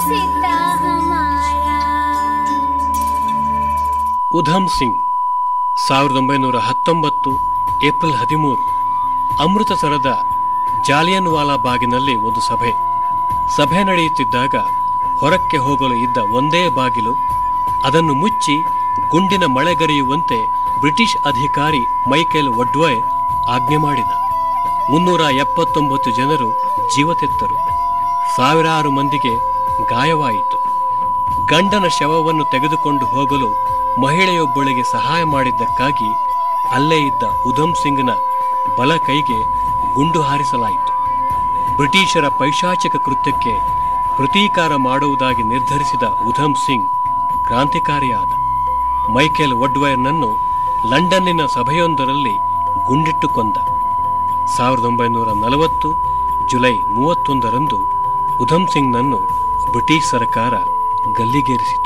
सीता हमारा ಉಧಮ್ ಸಿಂಗ್ ಸಾವಿರದ ಒಂಬೈನೂರ ಹತ್ತೊಂಬತ್ತು ಏಪ್ರಿಲ್ ಹದಿಮೂರು ಅಮೃತಸರದ ಜಾಲಿಯನ್ ವಾಲಾ ಬಾಗಿನಲ್ಲಿ ಒಂದು ಸಭೆ ಸಭೆ ನಡೆಯುತ್ತಿದ್ದಾಗ ಹೊರಕ್ಕೆ ಹೋಗಲು ಇದ್ದ ಒಂದೇ ಬಾಗಿಲು ಅದನ್ನು ಮುಚ್ಚಿ ಗುಂಡಿನ ಮಳೆಗರೆಯುವಂತೆ ಬ್ರಿಟಿಷ್ ಅಧಿಕಾರಿ ಮೈಕೆಲ್ ವಡ್ವಾಯ್ ಆಜ್ಞೆ ಮಾಡಿದ ಮುನ್ನೂರ ಎಪ್ಪತ್ತೊಂಬತ್ತು ಜನರು ಜೀವತೆತ್ತರು ಸಾವಿರಾರು ಮಂದಿಗೆ ಗಾಯವಾಯಿತು ಗಂಡನ ಶವವನ್ನು ತೆಗೆದುಕೊಂಡು ಹೋಗಲು ಮಹಿಳೆಯೊಬ್ಬಳಿಗೆ ಸಹಾಯ ಮಾಡಿದ್ದಕ್ಕಾಗಿ ಅಲ್ಲೇ ಇದ್ದ ಉಧಮ್ ಸಿಂಗ್ನ ಬಲ ಕೈಗೆ ಗುಂಡು ಹಾರಿಸಲಾಯಿತು ಬ್ರಿಟಿಷರ ಪೈಶಾಚಿಕ ಕೃತ್ಯಕ್ಕೆ ಪ್ರತೀಕಾರ ಮಾಡುವುದಾಗಿ ನಿರ್ಧರಿಸಿದ ಉಧಮ್ ಸಿಂಗ್ ಕ್ರಾಂತಿಕಾರಿಯಾದ ಮೈಕೆಲ್ ವಡ್ವೈರ್ನನ್ನು ಲಂಡನ್ನಿನ ಸಭೆಯೊಂದರಲ್ಲಿ ಗುಂಡಿಟ್ಟು ಕೊಂದ ಸಾವಿರದ ಒಂಬೈನೂರ ನಲವತ್ತು ಜುಲೈ ಮೂವತ್ತೊಂದರಂದು ಉಧಮ್ ಸಿಂಗ್ನನ್ನು ಬ್ರಿಟಿಷ್ ಸರ್ಕಾರ ಗಲ್ಲಿಗೇರಿಸಿತು